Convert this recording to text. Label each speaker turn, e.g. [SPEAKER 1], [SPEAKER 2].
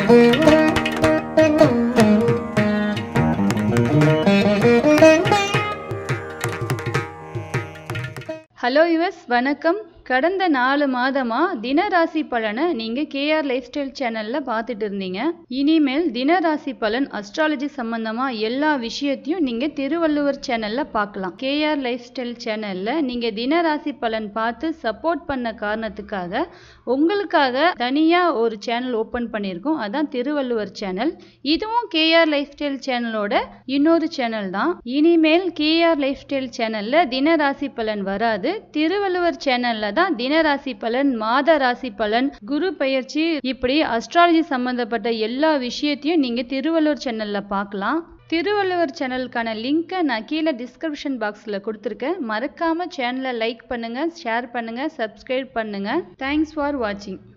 [SPEAKER 1] hello யுவஸ் வணக்கம் கடந்த நாலு மாதமா தினராசி பலனை நீங்க கேஆர் லைஃப் ஸ்டைல் சேனல்ல பார்த்துட்டு இருந்தீங்க இனிமேல் தினராசி பலன் அஸ்ட்ராலஜி சம்பந்தமா எல்லா விஷயத்தையும் நீங்க திருவள்ளுவர் சேனல்ல பார்க்கலாம் கேஆர் லைஃப் ஸ்டைல் சேனல்ல நீங்க தினராசி பலன் பார்த்து சப்போர்ட் பண்ண காரணத்துக்காக உங்களுக்காக தனியா ஒரு சேனல் ஓபன் பண்ணியிருக்கோம் அதான் திருவள்ளுவர் சேனல் இதுவும் கேஆர் லைஃப் ஸ்டைல் சேனலோட இன்னொரு சேனல் தான் இனிமேல் கேஆர் லைஃப் ஸ்டைல் சேனல்ல தினராசி பலன் வராது திருவள்ளுவர் சேனல்ல தான் தினராசி பலன் மாத ராசி பலன் குரு பெயர்ச்சி இப்படி அஸ்ட்ராலஜி சம்பந்தப்பட்ட எல்லா விஷயத்தையும் நீங்க திருவள்ளுவர் சேனல்ல பார்க்கலாம் திருவள்ளுவர் சேனலுக்கான லிங்க்கை நான் கீழே டிஸ்கிரிப்ஷன் பாக்ஸில் கொடுத்துருக்கேன் மறக்காம சேனலை லைக் பண்ணுங்க ஷேர் பண்ணுங்க சப்ஸ்கிரைப் பண்ணுங்க தேங்க்ஸ் ஃபார் வாட்சிங்